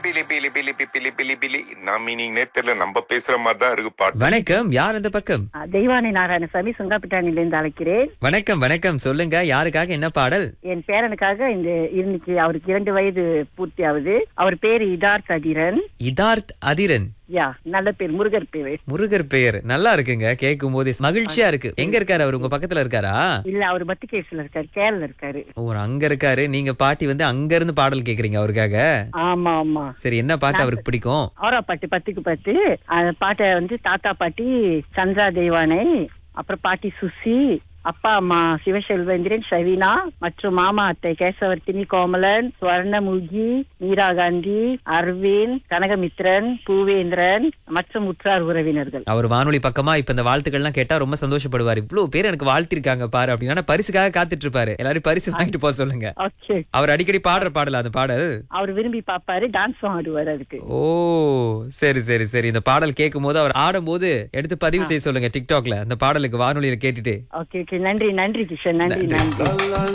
பிலி பிலி பிலி B- பிலி பிலி பிலி என்ன மீனிங்னே தெரியல நம்ம பேசுற மாதிரி தான் இருக்கு பாட்டு வணக்கம் யார் அந்த பக்கம் ஆ, தெய்வானை நாராயணசாமி சுங்காப்பிட்டானிலிருந்து அழைக்கிறேன் வணக்கம் வணக்கம் சொல்லுங்க யாருக்காக என்ன பாடல் என் பேரனுக்காக இந்த இன்னைக்கு அவருக்கு இரண்டு வயது பூர்த்தி ஆகுது அவர் பேரு இதார் சதிரன் இதார்த் அதிரன் யா நல்ல பேர் முருகர் பேரு முருகர் பெயர் நல்லா இருக்குங்க கேட்கும் போதே மகிழ்ச்சியா இருக்கு எங்க இருக்காரு அவர் உங்க பக்கத்துல இருக்காரா இல்ல அவர் பத்து கேஸ்ல இருக்காரு கேரள இருக்காரு ஓ அங்க இருக்காரு நீங்க பாட்டி வந்து அங்க இருந்து பாடல் கேக்குறீங்க அவருக்காக ஆமா ஆமா சரி என்ன பாட்டு அவருக்கு பிடிக்கும் அவரா பாட்டு பத்துக்கு பத்து அந்த பாட்டை வந்து தாத்தா பாட்டி சந்திரா தெய்வானை அப்புறம் பாட்டி சுசி அப்பா அம்மா சிவசெல்வேந்திரன் ஷவினா மற்றும் மாமா அத்தை கேசவர்த்தினி கோமலன் சுவர்ணமுகி மீரா காந்தி அரவிந்த் கனகமித்ரன் பூவேந்திரன் மற்றும் உற்றார் உறவினர்கள் அவர் வானொலி பக்கமா இப்ப இந்த வாழ்த்துக்கள்லாம் கேட்டா ரொம்ப சந்தோஷப்படுவார் இவ்வளவு பேர் எனக்கு வாழ்த்திருக்காங்க பாரு அப்படின்னா பரிசுக்காக காத்துட்டு இருப்பாரு எல்லாரும் பரிசு வாங்கிட்டு போக சொல்லுங்க ஓகே அவர் அடிக்கடி பாடுற பாடல அந்த பாடல் அவர் விரும்பி பாப்பாரு டான்ஸும் ஆடுவார் அதுக்கு ஓ சரி சரி சரி இந்த பாடல் கேட்கும் போது அவர் ஆடும்போது எடுத்து பதிவு செய்ய சொல்லுங்க டிக்டாக்ல அந்த பாடலுக்கு வானொலியில கேட்டுட்டு ஓகே ஓகே நன்றி நன்றி கிஷன் நன்றி நன்றி